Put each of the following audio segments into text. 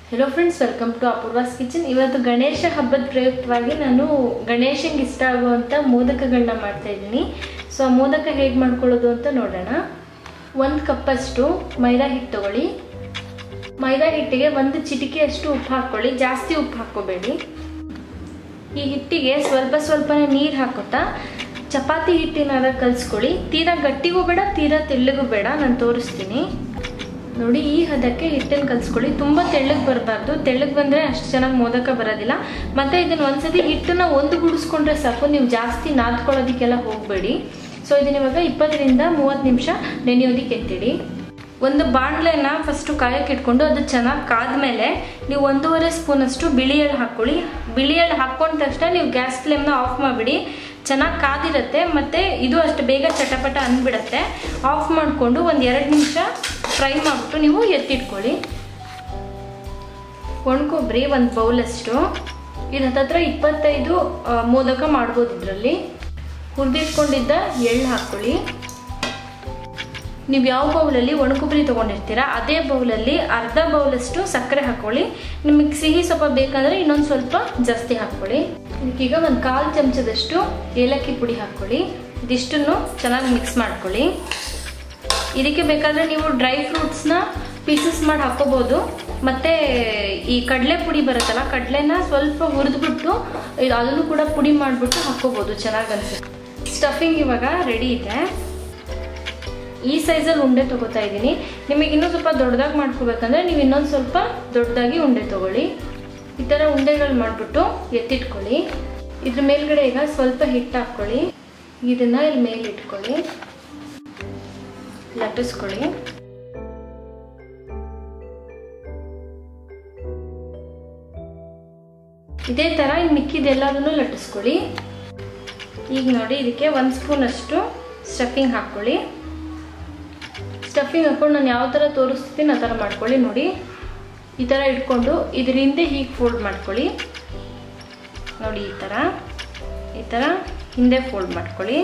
hello friends welcome to Apoorva's kitchen ಇವತ್ತು ಗಣೇಶ ಹಬ್ಬದ ಪ್ರಯುಕ್ತವಾಗಿ ನಾನು ಗಣೇಶಂಗೆ ಇಷ್ಟ ಆಗುವಂಥ ಮೋದಕಗಳನ್ನ ಮಾಡ್ತಾ ಇದ್ದೀನಿ ಸೊ ಆ ಮೋದಕ ಹೇಗೆ ಮಾಡ್ಕೊಳ್ಳೋದು ಅಂತ ನೋಡೋಣ ಒಂದು ಕಪ್ಪಷ್ಟು ಮೈದಾ ಹಿಟ್ಟು ತಗೊಳ್ಳಿ ಮೈದಾ ಹಿಟ್ಟಿಗೆ ಒಂದು ಚಿಟಿಕೆಯಷ್ಟು ಉಪ್ಪು ಹಾಕ್ಕೊಳ್ಳಿ ಜಾಸ್ತಿ ಉಪ್ಪು ಹಾಕ್ಕೋಬೇಡಿ ಈ ಹಿಟ್ಟಿಗೆ ಸ್ವಲ್ಪ ಸ್ವಲ್ಪನೇ ನೀರು ಹಾಕುತ್ತಾ ಚಪಾತಿ ಹಿಟ್ಟಿನಾರ ಕಲಿಸ್ಕೊಳ್ಳಿ ತೀರಾ ಗಟ್ಟಿಗೂ ಬೇಡ ತೀರಾ ತೆಳ್ಳಗೂ ಬೇಡ ನಾನು ತೋರಿಸ್ತೀನಿ ನೋಡಿ ಈ ಹದಕ್ಕೆ ಹಿಟ್ಟನ್ನು ಕಲಿಸ್ಕೊಳ್ಳಿ ತುಂಬ ತೆಳ್ಳಗೆ ಬರಬಾರ್ದು ತೆಳ್ಳಗೆ ಬಂದರೆ ಅಷ್ಟು ಚೆನ್ನಾಗಿ ಮೋದಕ ಬರೋದಿಲ್ಲ ಮತ್ತು ಇದನ್ನು ಒಂದ್ಸತಿ ಹಿಟ್ಟನ್ನ ಒಂದು ಗುಡಿಸ್ಕೊಂಡ್ರೆ ಸಾಕು ನೀವು ಜಾಸ್ತಿ ನಾದ್ಕೊಳ್ಳೋದಕ್ಕೆಲ್ಲ ಹೋಗಬೇಡಿ ಸೊ ಇದನ್ನ ಇವಾಗ ಇಪ್ಪತ್ತರಿಂದ ಮೂವತ್ತು ನಿಮಿಷ ನೆನೆಯೋದಕ್ಕೆ ಎತ್ತಿಡಿ ಒಂದು ಬಾಣಲೆನ ಫಸ್ಟು ಕಾಯಕ್ಕೆ ಇಟ್ಕೊಂಡು ಅದು ಚೆನ್ನಾಗಿ ಕಾದ್ಮೇಲೆ ನೀವು ಒಂದೂವರೆ ಸ್ಪೂನಷ್ಟು ಬಿಳಿ ಎಳ್ಳು ಹಾಕ್ಕೊಳ್ಳಿ ಬಿಳಿ ಎಳ್ಳು ಹಾಕ್ಕೊಂಡ ತಕ್ಷಣ ನೀವು ಗ್ಯಾಸ್ ಫ್ಲೇಮ್ನ ಆಫ್ ಮಾಡಿಬಿಡಿ ಚೆನ್ನಾಗಿ ಕಾದಿರುತ್ತೆ ಮತ್ತು ಇದು ಅಷ್ಟು ಬೇಗ ಚಟಪಟ ಅಂದ್ಬಿಡತ್ತೆ ಆಫ್ ಮಾಡಿಕೊಂಡು ಒಂದು ಎರಡು ನಿಮಿಷ ಫ್ರೈ ಮಾಡಿಬಿಟ್ಟು ನೀವು ಎತ್ತಿಟ್ಕೊಳ್ಳಿ ಒಣಕೊಬ್ಬರಿ ಒಂದು ಬೌಲಷ್ಟು ಇದು ಹತ್ತತ್ರ ಇಪ್ಪತ್ತೈದು ಮೋದಕ ಮಾಡ್ಬೋದು ಇದರಲ್ಲಿ ಹುರಿದಿಟ್ಕೊಂಡಿದ್ದ ಎಳ್ಳು ಹಾಕ್ಕೊಳ್ಳಿ ನೀವು ಯಾವ ಬೌಲಲ್ಲಿ ಒಣಕೊಬ್ಬರಿ ತೊಗೊಂಡಿರ್ತೀರಾ ಅದೇ ಬೌಲಲ್ಲಿ ಅರ್ಧ ಬೌಲಷ್ಟು ಸಕ್ಕರೆ ಹಾಕ್ಕೊಳ್ಳಿ ನಿಮಗೆ ಸಿಹಿ ಸ್ವಲ್ಪ ಬೇಕಂದರೆ ಇನ್ನೊಂದು ಸ್ವಲ್ಪ ಜಾಸ್ತಿ ಹಾಕ್ಕೊಳ್ಳಿ ಇದಕ್ಕೀಗ ಒಂದು ಕಾಲು ಚಮಚದಷ್ಟು ಏಲಕ್ಕಿ ಪುಡಿ ಹಾಕ್ಕೊಳ್ಳಿ ಇದಿಷ್ಟನ್ನು ಚೆನ್ನಾಗಿ ಮಿಕ್ಸ್ ಮಾಡ್ಕೊಳ್ಳಿ ಇದಕ್ಕೆ ಬೇಕಾದರೆ ನೀವು ಡ್ರೈ ಫ್ರೂಟ್ಸ್ನ ಪೀಸಸ್ ಮಾಡಿ ಹಾಕೋಬೋದು ಮತ್ತು ಈ ಕಡಲೆ ಪುಡಿ ಬರುತ್ತಲ್ಲ ಕಡಲೆನ ಸ್ವಲ್ಪ ಹುರಿದ್ಬಿಟ್ಟು ಅದನ್ನು ಕೂಡ ಪುಡಿ ಮಾಡಿಬಿಟ್ಟು ಹಾಕೋಬೋದು ಚೆನ್ನಾಗಿ ಅನ್ಸುತ್ತೆ ಸ್ಟಫಿಂಗ್ ಇವಾಗ ರೆಡಿ ಇದೆ ಈ ಸೈಜಲ್ಲಿ ಉಂಡೆ ತೊಗೋತಾ ಇದ್ದೀನಿ ನಿಮಗೆ ಇನ್ನೂ ಸ್ವಲ್ಪ ದೊಡ್ಡದಾಗಿ ಮಾಡ್ಕೋಬೇಕಂದ್ರೆ ನೀವು ಇನ್ನೊಂದು ಸ್ವಲ್ಪ ದೊಡ್ಡದಾಗಿ ಉಂಡೆ ತೊಗೊಳ್ಳಿ ಈ ಥರ ಉಂಡೆಗಳು ಮಾಡಿಬಿಟ್ಟು ಎತ್ತಿಟ್ಕೊಳ್ಳಿ ಇದ್ರ ಮೇಲ್ಗಡೆ ಈಗ ಸ್ವಲ್ಪ ಹಿಟ್ಟು ಹಾಕ್ಕೊಳ್ಳಿ ಇದನ್ನು ಇಲ್ಲಿ ಮೇಲೆ ಇಟ್ಕೊಳ್ಳಿ ಲಟ್ಟಿಸ್ಕೊಳ್ಳಿ ಇದೇ ಥರ ಇನ್ನು ಮಿಕ್ಕಿದೆಲ್ಲದನ್ನು ಲಟ್ಟಿಸ್ಕೊಳ್ಳಿ ಈಗ ನೋಡಿ ಇದಕ್ಕೆ ಒಂದು ಸ್ಪೂನಷ್ಟು ಸ್ಟಫಿಂಗ್ ಹಾಕ್ಕೊಳ್ಳಿ ಸ್ಟಫಿಂಗ್ ಹಾಕ್ಕೊಂಡು ನಾನು ಯಾವ ಥರ ತೋರಿಸ್ತೀನಿ ಆ ಥರ ಮಾಡ್ಕೊಳ್ಳಿ ನೋಡಿ ಈ ಥರ ಇಟ್ಕೊಂಡು ಇದ್ರ ಹಿಂದೆ ಹೀಗೆ ಫೋಲ್ಡ್ ಮಾಡ್ಕೊಳ್ಳಿ ನೋಡಿ ಈ ಥರ ಈ ಥರ ಹಿಂದೆ ಫೋಲ್ಡ್ ಮಾಡ್ಕೊಳ್ಳಿ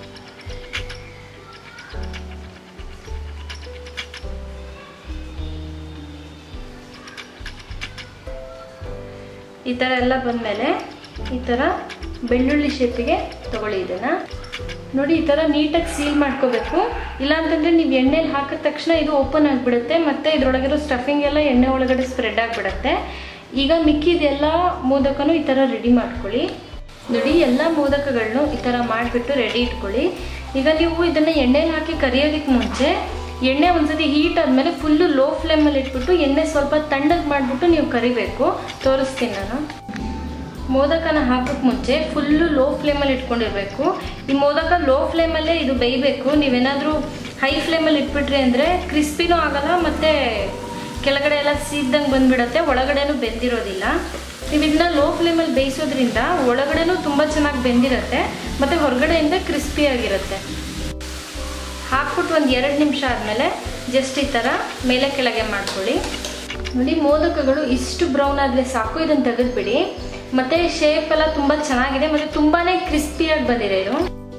ಈ ಥರ ಎಲ್ಲ ಬಂದಮೇಲೆ ಈ ಥರ ಬೆಳ್ಳುಳ್ಳಿ ಶೇಪಿಗೆ ತಗೊಳ್ಳಿ ಇದನ್ನು ನೋಡಿ ಈ ಥರ ನೀಟಾಗಿ ಸೀಲ್ ಮಾಡ್ಕೋಬೇಕು ಇಲ್ಲಾಂತಂದರೆ ನೀವು ಎಣ್ಣೆಲಿ ಹಾಕಿದ ತಕ್ಷಣ ಇದು ಓಪನ್ ಆಗಿಬಿಡುತ್ತೆ ಮತ್ತು ಇದರೊಳಗಿರೋ ಸ್ಟಫಿಂಗ್ ಎಲ್ಲ ಎಣ್ಣೆ ಒಳಗಡೆ ಸ್ಪ್ರೆಡ್ ಆಗಿಬಿಡುತ್ತೆ ಈಗ ಮಿಕ್ಕಿದೆಲ್ಲ ಮೋದಕನೂ ಈ ಥರ ರೆಡಿ ಮಾಡ್ಕೊಳ್ಳಿ ನೋಡಿ ಎಲ್ಲ ಮೋದಕಗಳನ್ನು ಈ ಥರ ಮಾಡಿಬಿಟ್ಟು ರೆಡಿ ಇಟ್ಕೊಳ್ಳಿ ಈಗ ನೀವು ಇದನ್ನು ಎಣ್ಣೆಲಿ ಹಾಕಿ ಕರಿಯೋದಕ್ಕೆ ಮುಂಚೆ ಎಣ್ಣೆ ಒಂದ್ಸತಿ ಹೀಟ್ ಆದಮೇಲೆ ಫುಲ್ಲು ಲೋ ಫ್ಲೇಮಲ್ಲಿ ಇಟ್ಬಿಟ್ಟು ಎಣ್ಣೆ ಸ್ವಲ್ಪ ತಣ್ಣಗೆ ಮಾಡಿಬಿಟ್ಟು ನೀವು ಕರಿಬೇಕು ತೋರಿಸ್ತೀನಿ ನಾನು ಮೋದಕನ ಹಾಕೋಕ್ಕೆ ಮುಂಚೆ ಫುಲ್ಲು ಲೋ ಫ್ಲೇಮಲ್ಲಿ ಇಟ್ಕೊಂಡಿರ್ಬೇಕು ಈ ಮೋದಕ ಲೋ ಫ್ಲೇಮಲ್ಲೇ ಇದು ಬೇಯಬೇಕು ನೀವೇನಾದರೂ ಹೈ ಫ್ಲೇಮಲ್ಲಿ ಇಟ್ಬಿಟ್ರಿ ಅಂದರೆ ಕ್ರಿಸ್ಪಿನೂ ಆಗಲ್ಲ ಮತ್ತು ಕೆಳಗಡೆ ಎಲ್ಲ ಸೀದ್ದಂಗೆ ಬಂದುಬಿಡತ್ತೆ ಒಳಗಡೆನೂ ಬೆಂದಿರೋದಿಲ್ಲ ನೀವು ಇದನ್ನ ಲೋ ಫ್ಲೇಮಲ್ಲಿ ಬೇಯಿಸೋದ್ರಿಂದ ಒಳಗಡೆನೂ ತುಂಬ ಚೆನ್ನಾಗಿ ಬೆಂದಿರುತ್ತೆ ಮತ್ತು ಹೊರಗಡೆಯಿಂದ ಕ್ರಿಸ್ಪಿಯಾಗಿರುತ್ತೆ ಹಾಕ್ಬಿಟ್ಟು ಒಂದು ಎರಡು ನಿಮಿಷ ಆದಮೇಲೆ ಜಸ್ಟ್ ಈ ಥರ ಮೇಲೆ ಕೆಳಗೆ ಮಾಡ್ಕೊಳ್ಳಿ ನೋಡಿ ಮೋದಕಗಳು ಇಷ್ಟು ಬ್ರೌನ್ ಆದರೆ ಸಾಕು ಇದನ್ನು ತೆಗೆದುಬಿಡಿ ಮತ್ತು ಶೇಪ್ ಎಲ್ಲ ತುಂಬ ಚೆನ್ನಾಗಿದೆ ಮತ್ತು ತುಂಬಾ ಕ್ರಿಸ್ಪಿಯಾಗಿ ಬಂದಿದೆ ಇದು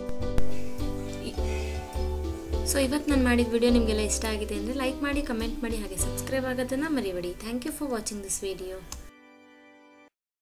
ಸೊ ಇವತ್ತು ನಾನು ಮಾಡಿದ ವಿಡಿಯೋ ನಿಮಗೆಲ್ಲ ಇಷ್ಟ ಆಗಿದೆ ಅಂದರೆ ಲೈಕ್ ಮಾಡಿ ಕಮೆಂಟ್ ಮಾಡಿ ಹಾಗೆ ಸಬ್ಸ್ಕ್ರೈಬ್ ಆಗೋದನ್ನು ಮರಿಬೇಡಿ thank you for watching this video